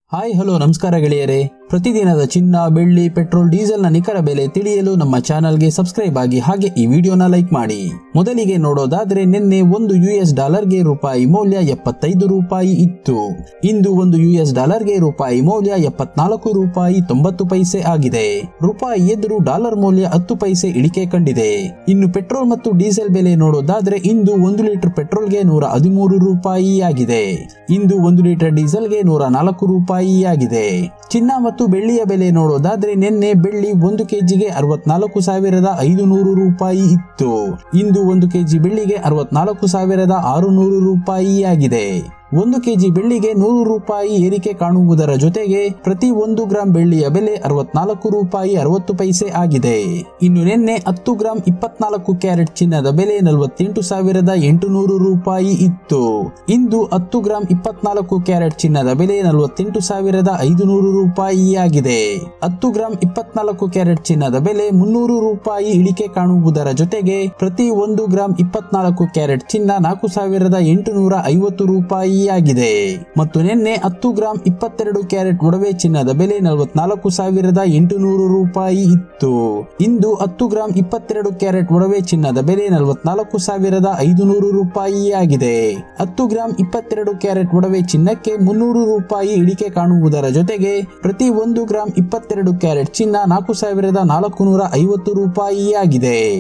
hi hello ನಮಸ್ಕಾರ ಗೆಳೆಯರೇ ಪ್ರತಿದಿನದ ಚಿನ್ನ ಬೆಳ್ಳಿ ಪೆಟ್ರೋಲ್ ಡೀಸೆಲ್ನ ನಿಖರ ಬೆಲೆ ತಿಳಿಯಲು ನಮ್ಮ ಚಾನಲ್ಗೆ ಸಬ್ಸ್ಕ್ರೈಬ್ ಆಗಿ ಹಾಗೆ ಈ ವಿಡಿಯೋನ ಲೈಕ್ ಮಾಡಿ ಮೊದಲಿಗೆ ನೋಡೋದಾದ್ರೆ ನಿನ್ನೆ ಒಂದು ಯು ಎಸ್ ಡಾಲರ್ಗೆ ರೂಪಾಯಿ ಮೌಲ್ಯ ಎಪ್ಪತ್ತೈದು ರೂಪಾಯಿ ಇತ್ತು ಇಂದು ಒಂದು ಯು ಎಸ್ ಡಾಲರ್ಗೆ ರೂಪಾಯಿ ಮೌಲ್ಯ ಎಪ್ಪತ್ನಾಲ್ಕು ರೂಪಾಯಿ ತೊಂಬತ್ತು ಪೈಸೆ ಆಗಿದೆ ರೂಪಾಯಿ ಎದುರು ಡಾಲರ್ ಮೌಲ್ಯ ಹತ್ತು ಪೈಸೆ ಇಳಿಕೆ ಕಂಡಿದೆ ಇನ್ನು ಪೆಟ್ರೋಲ್ ಮತ್ತು ಡೀಸೆಲ್ ಬೆಲೆ ನೋಡೋದಾದ್ರೆ ಇಂದು ಒಂದು ಲೀಟರ್ ಪೆಟ್ರೋಲ್ಗೆ ನೂರ ಹದಿಮೂರು ರೂಪಾಯಿ ಆಗಿದೆ ಇಂದು ಒಂದು ಲೀಟರ್ ಡೀಸೆಲ್ಗೆ ನೂರ ನಾಲ್ಕು ರೂಪಾಯಿ ಆಗಿದೆ ಚಿನ್ನ ಮತ್ತು ಬೆಳ್ಳಿಯ ಬೆಲೆ ನೋಡೋದಾದ್ರೆ ನಿನ್ನೆ ಬೆಳ್ಳಿ ಒಂದು ಕೆಜಿಗೆ ಅರವತ್ನಾಲ್ಕು ಸಾವಿರದ ಐದು ನೂರು ರೂಪಾಯಿ ಇತ್ತು ಇಂದು ಒಂದು ಕೆಜಿ ಬೆಳ್ಳಿಗೆ ಅರವತ್ನಾಲ್ಕು ಸಾವಿರದ ಆರುನೂರು ರೂಪಾಯಿ ಆಗಿದೆ ಒಂದು ಕೆಜಿ ಬೆಳ್ಳಿಗೆ ನೂರು ರೂಪಾಯಿ ಏರಿಕೆ ಕಾಣುವುದರ ಜೊತೆಗೆ ಪ್ರತಿ ಒಂದು ಗ್ರಾಂ ಬೆಳ್ಳಿಯ ಬೆಲೆ ಅರವತ್ನಾಲ್ಕು ರೂಪಾಯಿ ಅರವತ್ತು ಪೈಸೆ ಆಗಿದೆ ಇನ್ನು ನಿನ್ನೆ ಹತ್ತು ಗ್ರಾಂ ಇಪ್ಪತ್ನಾಲ್ಕು ಕ್ಯಾರೆಟ್ ಚಿನ್ನದ ಬೆಲೆ ನಲವತ್ತೆಂಟು ಸಾವಿರದ ಎಂಟುನೂರು ರೂಪಾಯಿ ಇತ್ತು ಇಂದು ಹತ್ತು ಗ್ರಾಂ ಇಪ್ಪತ್ನಾಲ್ಕು ಕ್ಯಾರೆಟ್ ಚಿನ್ನದ ಬೆಲೆ ನಲವತ್ತೆಂಟು ಸಾವಿರದ ಐದುನೂರು ರೂಪಾಯಿ ಆಗಿದೆ ಹತ್ತು ಗ್ರಾಂ ಇಪ್ಪತ್ನಾಲ್ಕು ಕ್ಯಾರೆಟ್ ಚಿನ್ನದ ಬೆಲೆ ಮುನ್ನೂರು ರೂಪಾಯಿ ಇಳಿಕೆ ಕಾಣುವುದರ ಜೊತೆಗೆ ಪ್ರತಿ ಒಂದು ಗ್ರಾಂ ಇಪ್ಪತ್ನಾಲ್ಕು ಕ್ಯಾರೆಟ್ ಚಿನ್ನ ನಾಲ್ಕು ಸಾವಿರದ ಎಂಟುನೂರ ಐವತ್ತು ರೂಪಾಯಿ ಆಗಿದೆ ಮತ್ತು ನಿನ್ನೆ ಹತ್ತು ಗ್ರಾಂ ಇಪ್ಪತ್ತೆರಡು ಕ್ಯಾರೆಟ್ ಒಡವೆ ಚಿನ್ನದ ಬೆಲೆ ನಲವತ್ನಾಲ್ಕು ಸಾವಿರದ ಎಂಟುನೂರು ರೂಪಾಯಿ ಇತ್ತು ಇಂದು ಹತ್ತು ಗ್ರಾಂ ಇಪ್ಪತ್ತೆರಡು ಕ್ಯಾರೆಟ್ ಒಡವೆ ಚಿನ್ನದ ಬೆಲೆ ನಲವತ್ನಾಲ್ಕು ಸಾವಿರದ ಐದುನೂರು ರೂಪಾಯಿ ಆಗಿದೆ ಹತ್ತು ಗ್ರಾಂ ಇಪ್ಪತ್ತೆರಡು ಕ್ಯಾರೆಟ್ ಒಡವೆ ಚಿನ್ನಕ್ಕೆ ಮುನ್ನೂರು ರೂಪಾಯಿ ಇಳಿಕೆ ಕಾಣುವುದರ ಜೊತೆಗೆ ಪ್ರತಿ ಒಂದು ಗ್ರಾಂ ಇಪ್ಪತ್ತೆರಡು ಕ್ಯಾರೆಟ್ ಚಿನ್ನ ನಾಲ್ಕು ಸಾವಿರದ ನಾಲ್ಕು ನೂರ ಐವತ್ತು ರೂಪಾಯಿ ಆಗಿದೆ